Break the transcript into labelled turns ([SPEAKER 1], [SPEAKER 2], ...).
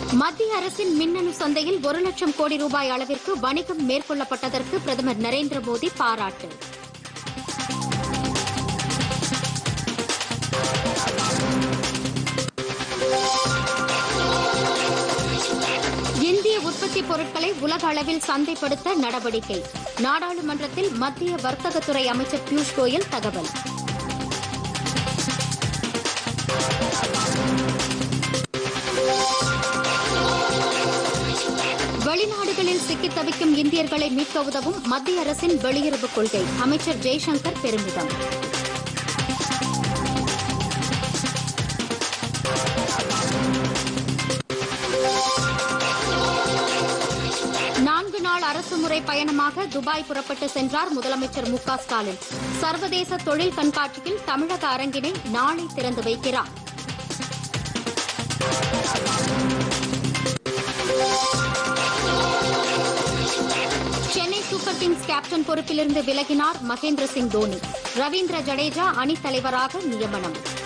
[SPEAKER 1] மத்திய அரசின் மின்னணு சந்தையில் ஒரு லட்சம் கோடி ரூபாய் அளவிற்கு வணிகம் மேற்கொள்ளப்பட்டதற்கு பிரதமர் நரேந்திர மோடி பாராட்டு இந்திய உற்பத்தி பொருட்களை உலக அளவில் சந்தைப்படுத்த நடவடிக்கை நாடாளுமன்றத்தில் மத்திய வர்த்தகத்துறை அமைச்சர் பியூஷ் கோயல் தகவல் வெளிநாடுகளில் சிக்கித் தவிக்கும் இந்தியர்களை மீட்க உதவும் மத்திய அரசின் வெளியுறவுக் கொள்கை அமைச்சர் ஜெய்சங்கர் பெருமிதம் நான்கு நாள் அரசுமுறை பயணமாக துபாய் புறப்பட்டு சென்றார் முதலமைச்சர் மு க ஸ்டாலின் சர்வதேச தொழில் கண்காட்சியில் தமிழக அரங்கினை நாளை திறந்து வைக்கிறார் சென்னை சூப்பர் கிங்ஸ் கேப்டன் பொறுப்பிலிருந்து விலகினார் மகேந்திர சிங் தோனி ரவீந்திர ஜடேஜா அணித் தலைவராக நியமனம்